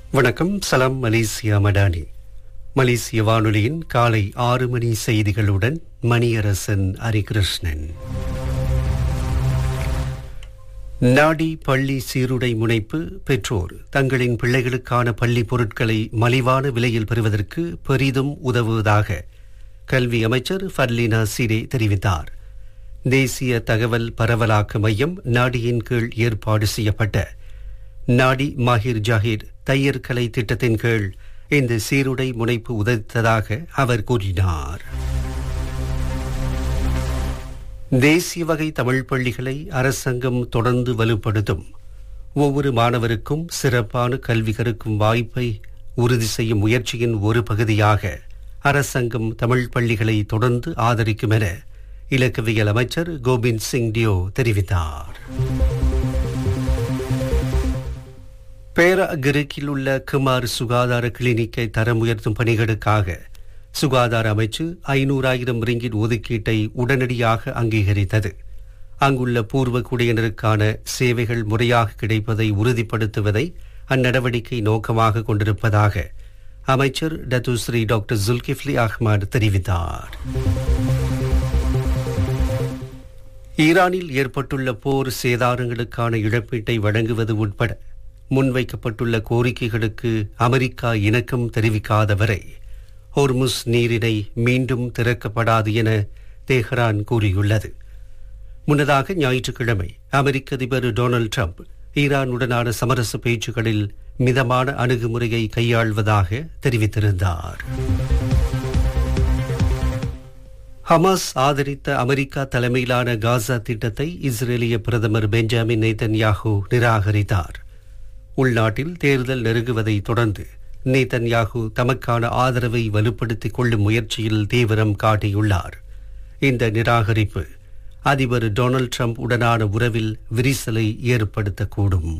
வணக்கம் சலாம் மலேசியா மடானி மலேசிய வானொலியின் காலை ஆறு மணி செய்திகளுடன் மணியரசன் ஹரிகிருஷ்ணன் நாடி பள்ளி சீருடை முனைப்பு பெற்றோர் தங்களின் பிள்ளைகளுக்கான பள்ளி பொருட்களை மலிவான விலையில் பெறுவதற்கு பெரிதும் உதவுவதாக கல்வி அமைச்சர் ஃபர்லினா சிரே தெரிவித்தார் தேசிய தகவல் பரவலாக்க மையம் நாடியின் கீழ் ஏற்பாடு செய்யப்பட்ட நாடி மாஹிர் ஜாகிர் தையர் கலை திட்டத்தின் கீழ் இந்த சீருடை முனைப்பு உதவித்ததாக அவர் கூறினார் தேசிய வகை தமிழ் பள்ளிகளை அரசாங்கம் தொடர்ந்து வலுப்படுத்தும் ஒவ்வொரு மாணவருக்கும் சிறப்பான கல்வி கற்கும் வாய்ப்பை உறுதி செய்யும் முயற்சியின் ஒரு பகுதியாக அரசாங்கம் தமிழ் பள்ளிகளை தொடர்ந்து ஆதரிக்கும் என இலக்கவியல் அமைச்சர் கோபிந்த் சிங் டியோ தெரிவித்தார் பேராகிரிக்கில் உள்ள குமார் சுகாதார கிளினிக்கை தரம் உயர்த்தும் பணிகளுக்காக சுகாதார அமைச்சு ஐநூறாயிரம் ரிங்கிட் ஒதுக்கீட்டை உடனடியாக அங்கீகரித்தது அங்குள்ள பூர்வ குடியினருக்கான சேவைகள் முறையாக கிடைப்பதை உறுதிப்படுத்துவதை அந்நடவடிக்கை நோக்கமாக கொண்டிருப்பதாக அமைச்சர் டத்துஸ்ரீ டாக்டர் ஜுல்கிஃப்லி அஹ்மத் தெரிவித்தார் ஈரானில் ஏற்பட்டுள்ள போர் சேதாரங்களுக்கான இழப்பீட்டை வழங்குவது உட்பட முன்வைக்கப்பட்டுள்ள கோரிக்கைகளுக்கு அமெரிக்கா இணக்கம் தெரிவிக்காத வரை ஹோர்முஸ் நீரிணை மீண்டும் திறக்கப்படாது என தெஹ்ரான் கூறியுள்ளது முன்னதாக ஞாயிற்றுக்கிழமை அமெரிக்க அதிபர் டொனால்டு ட்ரம்ப் ஈரானுடனான சமரச பேச்சுகளில் மிதமான அணுகுமுறையை கையாள்வதாக தெரிவித்திருந்தார் ஹமாஸ் ஆதரித்த அமெரிக்கா தலைமையிலான காசா திட்டத்தை இஸ்ரேலிய பிரதமர் பெஞ்சமின் நேதன்யாகு நிராகரித்தார் உள்நாட்டில் தேர்தல் நெருங்குவதை தொடர்ந்து நேதன்யாகு தமக்கான ஆதரவை வலுப்படுத்திக் கொள்ளும் முயற்சியில் தீவிரம் காட்டியுள்ளார் இந்த நிராகரிப்பு அதிபர் டொனால்டு ட்ரம்ப் உடனான உறவில் விரிசலை ஏற்படுத்தக்கூடும்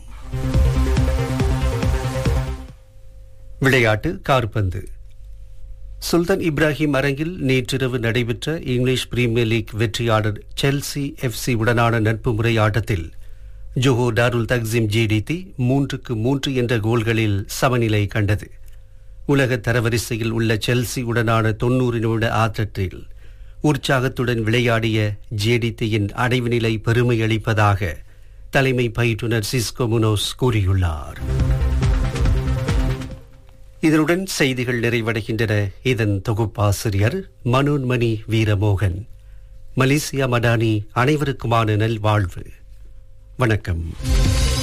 விளையாட்டு கார்பந்து சுல்தான் இப்ராஹிம் அரங்கில் நேற்றிரவு நடைபெற்ற இங்கிலீஷ் பிரீமியர் லீக் வெற்றியாளர் செல்சி எஃப்சி உடனான நட்பு முறை ஆட்டத்தில் ஜோஹோ டாருல் தக்ஸிம் ஜிடிடி மூன்றுக்கு மூன்று என்ற கோல்களில் சமநிலை கண்டது உலக தரவரிசையில் உள்ள செல்சி உடனான தொன்னூறு நிமிட ஆட்டத்தில் உற்சாகத்துடன் விளையாடிய ஜேடிடியின் அடைவு நிலை பெருமை அளிப்பதாக தலைமை பயிற்றுனர் சிஸ்கோ முனோஸ் கூறியுள்ளார் இதனுடன் செய்திகள் நிறைவடைகின்றன இதன் தொகுப்பாசிரியர் மனோன்மணி வீரமோகன் மலேசியா மடானி அனைவருக்குமான நல்வாழ்வு வணக்கம்